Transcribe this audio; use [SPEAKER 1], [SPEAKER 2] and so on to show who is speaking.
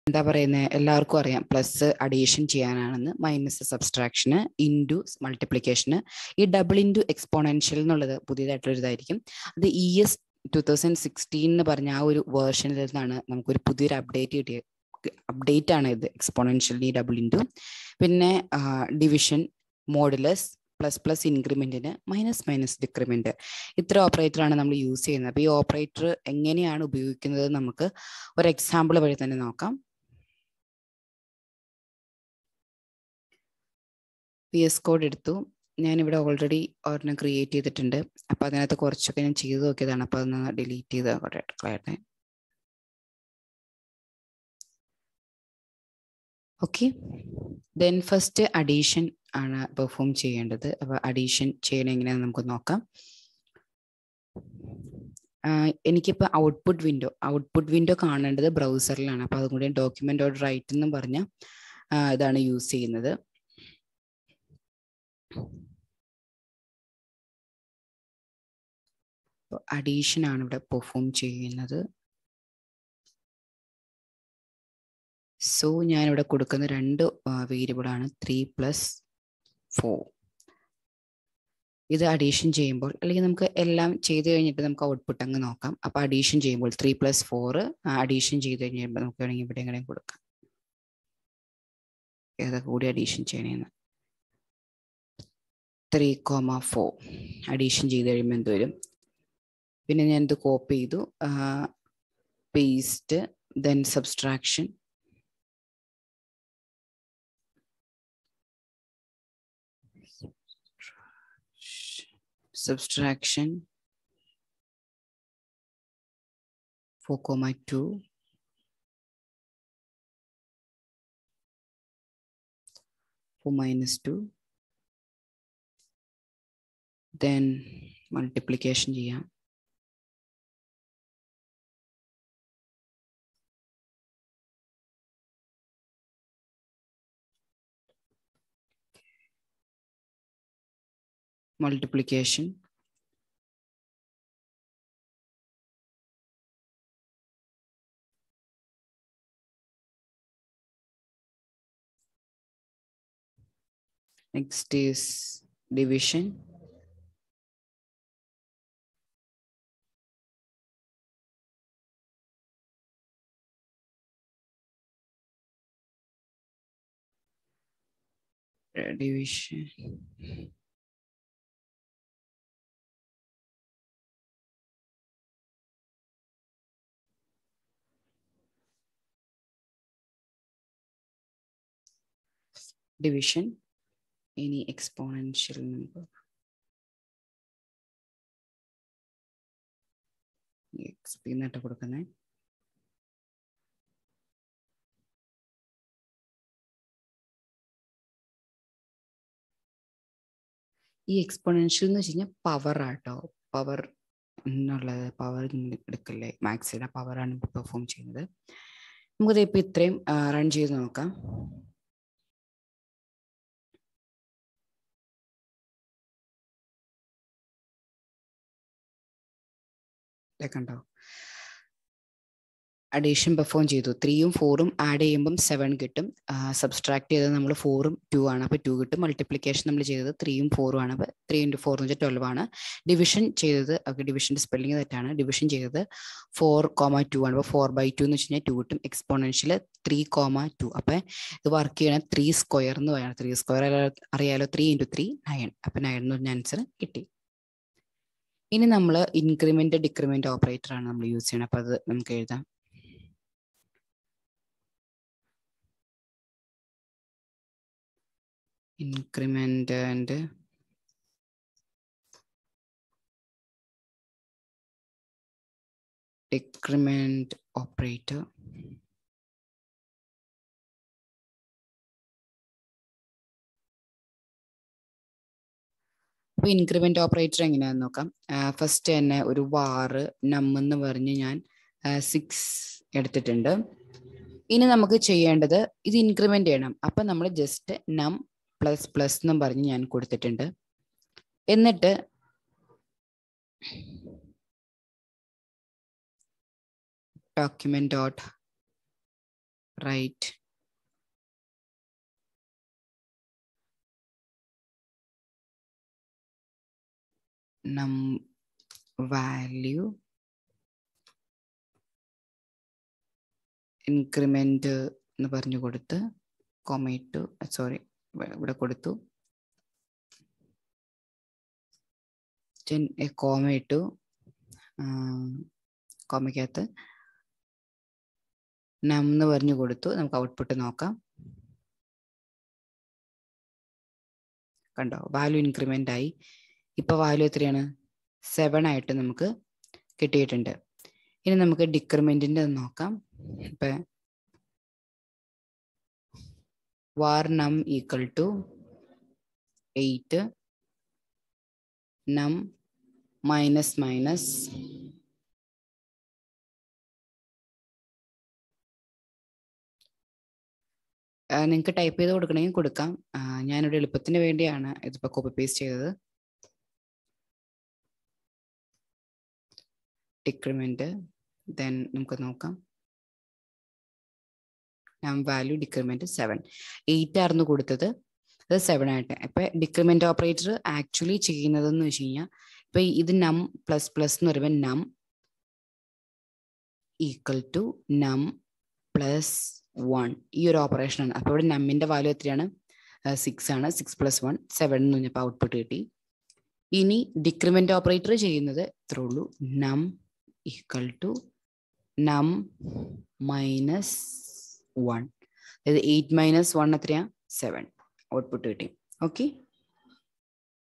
[SPEAKER 1] എന്താ പറയുന്നത് എല്ലാവർക്കും അറിയാം പ്ലസ് അഡീഷൻ ചെയ്യാനാണെന്ന് മൈനസ് സബ്സ്ട്രാക്ഷന് ഇൻറ്റു മൾട്ടിപ്ലിക്കേഷന് ഈ ഡബിൾ ഇൻറ്റു എക്സ്പോണൻഷ്യൽ എന്നുള്ളത് പുതിയതായിട്ടുള്ള ഇതായിരിക്കും അത് E S two thousand sixteen എന്ന് പറഞ്ഞ ആ ഒരു വേർഷനിൽ നിന്നാണ് നമുക്കൊരു പുതിയൊരു അപ്ഡേറ്റ് കിട്ടിയത് അപ്ഡേറ്റ് ആണ് ഇത് എക്സ്പോണൻഷ്യലി ഡബിൾ ഇൻറ്റു പിന്നെ ഡിവിഷൻ മോഡുലസ് പ്ലസ് പ്ലസ് ഇൻക്രിമെന്റിന് മൈനസ് മൈനസ് ഡിക്രിമെന്റ് ഇത്ര ഓപ്പറേറ്റർ ആണ് നമ്മൾ യൂസ് ചെയ്യുന്നത് അപ്പോൾ ഈ ഓപ്പറേറ്റർ എങ്ങനെയാണ് ഉപയോഗിക്കുന്നത് നമുക്ക് ഒരു എക്സാമ്പിൾ വഴി തന്നെ നോക്കാം പി എസ് കോഡ് എടുത്തു ഞാനിവിടെ ഓൾറെഡി ഒരെണ്ണം ക്രിയേറ്റ് ചെയ്തിട്ടുണ്ട് അപ്പോൾ അതിനകത്ത് കുറച്ചൊക്കെ ഞാൻ ചെയ്ത് നോക്കിയതാണ് അപ്പോൾ അതൊന്ന് ഡിലീറ്റ് ചെയ്ത് കളയട്ടെ ഓക്കെ ദെൻ ഫസ്റ്റ് അഡീഷൻ ആണ് പെർഫോം ചെയ്യേണ്ടത് അപ്പോൾ അഡീഷൻ ചെയ്യണം എങ്ങനെയാണെന്ന് നമുക്ക് നോക്കാം എനിക്കിപ്പോൾ ഔട്ട്പുട്ട് വിൻഡോ ഔട്ട്പുട്ട് വിൻഡോ കാണേണ്ടത് ബ്രൗസറിലാണ് അപ്പോൾ അതും കൂടി ഡോക്യുമെന്റ് ഡോട്ട് റൈറ്റ് എന്നും പറഞ്ഞ ഇതാണ് യൂസ് ചെയ്യുന്നത് അഡീഷൻ ആണ് ഇവിടെ പെർഫോം ചെയ്യുന്നത് സോ ഞാനിവിടെ കൊടുക്കുന്ന രണ്ട് വേരിയബിൾ ആണ് ത്രീ പ്ലസ് ഫോർ ഇത് അഡീഷൻ ചെയ്യുമ്പോൾ അല്ലെങ്കിൽ നമുക്ക് എല്ലാം ചെയ്ത് കഴിഞ്ഞിട്ട് നമുക്ക് ഔട്ട്പുട്ട് അങ്ങ് നോക്കാം അപ്പോൾ അഡീഷൻ ചെയ്യുമ്പോൾ ത്രീ പ്ലസ് ഫോർ അഡീഷൻ ചെയ്ത് കഴിയുമ്പോൾ നമുക്ക് വേണമെങ്കിൽ ഇവിടെ എങ്ങനെ കൊടുക്കാം ഏതൊക്കെ കൂടി അഡീഷൻ ചെയ്യണമെന്ന് ത്രീ കോമ ഫോർ അഡീഷൻ ചെയ്ത് കഴിയുമ്പോൾ എന്ത് വരും പിന്നെ ഞാൻ ഇത് കോപ്പി ചെയ്തു paste then subtraction subtraction 4 comma 2 4 minus 2 then multiplication ചെയ്യാം multiplication next is division uh, division division any exponential number എക്സ്പി എന്നിട്ട് കൊടുക്കുന്നത് ഈ എക്സ്പോണൻഷ്യൽ എന്ന് വെച്ച് കഴിഞ്ഞാൽ പവർ ആട്ടോ പവർ എന്നുള്ളത് പവർ എടുക്കല്ലേ മാക്സിലെ പവറാണ് പെർഫോം ചെയ്യുന്നത് നമുക്കത് ഇപ്പം ഇത്രയും റൺ ചെയ്ത് നോക്കാം കണ്ടോ അഡീഷൻ പെർഫോം ചെയ്തു ത്രീയും ഫോറും ആഡ് ചെയ്യുമ്പം സെവൻ കിട്ടും സബ്സ്ട്രാക്ട് ചെയ്തത് നമ്മൾ ഫോറും ടു ആണ് അപ്പോൾ ടു കിട്ടും മൾട്ടിപ്ലിക്കേഷൻ നമ്മൾ ചെയ്തത് ത്രീയും ഫോറും ആണ് അപ്പോൾ ത്രീ ഇൻറ്റു ഫോർ എന്ന് വെച്ചാൽ ട്വൽവ് ആണ് ഡിവിഷൻ ചെയ്തത് ഓക്കെ ഡിവിഷൻ്റെ സ്പെല്ലിംഗ് തെറ്റാണ് ഡിവിഷൻ ചെയ്തത് ഫോർ കോമ ടു ആണ് അപ്പോൾ ഫോർ ബൈ ടു എന്ന് വെച്ച് കഴിഞ്ഞാൽ ടു കിട്ടും എക്സ്പോണൻഷ്യൽ ത്രീ കോമ ടു അപ്പോൾ ഇത് വർക്ക് ചെയ്യണ ത്രീ സ്ക്വയർ എന്ന് പറയുന്നത് ത്രീ സ്ക്വയർ അറിയാലോ ത്രീ ഇൻറ്റു ത്രീ നയൻ അപ്പോൾ നയൻ എന്ന് പറഞ്ഞ ആൻസർ കിട്ടി ഇനി നമ്മൾ ഇൻക്രിമെന്റ് ഡിക്രിമെന്റ് ഓപ്പറേറ്റർ ആണ് നമ്മൾ യൂസ് ചെയ്യണം അപ്പോൾ അത് നമുക്ക് എഴുതാം ഇൻക്രിമെന്റ് ആൻഡ് ഡിക്രിമെന്റ് ഓപ്പറേറ്റർ അപ്പൊ ഇൻക്രിമെന്റ് ഓപ്പറേറ്റർ എങ്ങനെയാന്ന് നോക്കാം ഫസ്റ്റ് തന്നെ ഒരു വാറ് നം എന്ന് പറഞ്ഞ് ഞാൻ സിക്സ് എടുത്തിട്ടുണ്ട് ഇനി നമുക്ക് ചെയ്യേണ്ടത് ഇത് ഇൻക്രിമെന്റ് ചെയ്യണം അപ്പൊ നമ്മൾ ജസ്റ്റ് നം പ്ലസ് പ്ലസ് എന്നും പറഞ്ഞ് ഞാൻ കൊടുത്തിട്ടുണ്ട് എന്നിട്ട് document dot write num value increment എന്ന് പറഞ്ഞു കൊടുത്ത് കൊമേറ്റു സോറി ഇവിടെ കൊടുത്തു കോമ ഇട്ടു കോമയ്ക്കകത്ത് നം എന്ന് പറഞ്ഞു കൊടുത്തു നമുക്ക് ഔട്ട്പുട്ട് നോക്കാം കണ്ടോ വാല്യൂ ഇൻക്രിമെന്റ് ആയി ഇപ്പൊ വാല്യൂ എത്രയാണ് സെവൻ ആയിട്ട് നമുക്ക് കിട്ടിയിട്ടുണ്ട് ഇനി നമുക്ക് ഡിക്രിമെന്റിന്റെ നോക്കാം ഇപ്പൊ var num equal to eight num minus minus നിങ്ങൾക്ക് ടൈപ്പ് ചെയ്ത് കൊടുക്കണമെങ്കിൽ കൊടുക്കാം ഞാനിവിടെ എളുപ്പത്തിന് വേണ്ടിയാണ് ഇതിപ്പോൾ കോപ്പി പേസ്റ്റ് ചെയ്തത് ഡിക്രിമെന്റ് ദെൻ നമുക്ക് നോക്കാം നം വാല്യൂ ഡിക്രിമെന്റ് സെവൻ എയ്റ്റ് ആയിരുന്നു കൊടുത്തത് അത് സെവൻ ആയിട്ട് ഇപ്പൊ ഡിക്രിമെന്റ് ഓപ്പറേറ്റർ ആക്ച്വലി ചെയ്യുന്നതെന്ന് വെച്ച് കഴിഞ്ഞാൽ ഇപ്പൊ ഇത് നം പ്ലസ് പ്ലസ് എന്ന് പറയുമ്പോൾ num equal to num plus one ഈ ഒരു ഓപ്പറേഷൻ ആണ് അപ്പോൾ ഇവിടെ നമ്മിന്റെ വാല്യൂ എത്രയാണ് സിക്സ് ആണ് സിക്സ് പ്ലസ് വൺ സെവൻ എന്ന് പറഞ്ഞപ്പോൾ ഔട്ട്പുട്ട് കിട്ടി ഇനി ഡിക്രിമെന്റ് ഓപ്പറേറ്റർ ചെയ്യുന്നത് ഇത്രേ ഉള്ളൂ num equal to num minus one അതായത് എയ്റ്റ് മൈനസ് വൺ എത്രയാ സെവൻ ഔട്ട്പുട്ട് കിട്ടി ഓക്കെ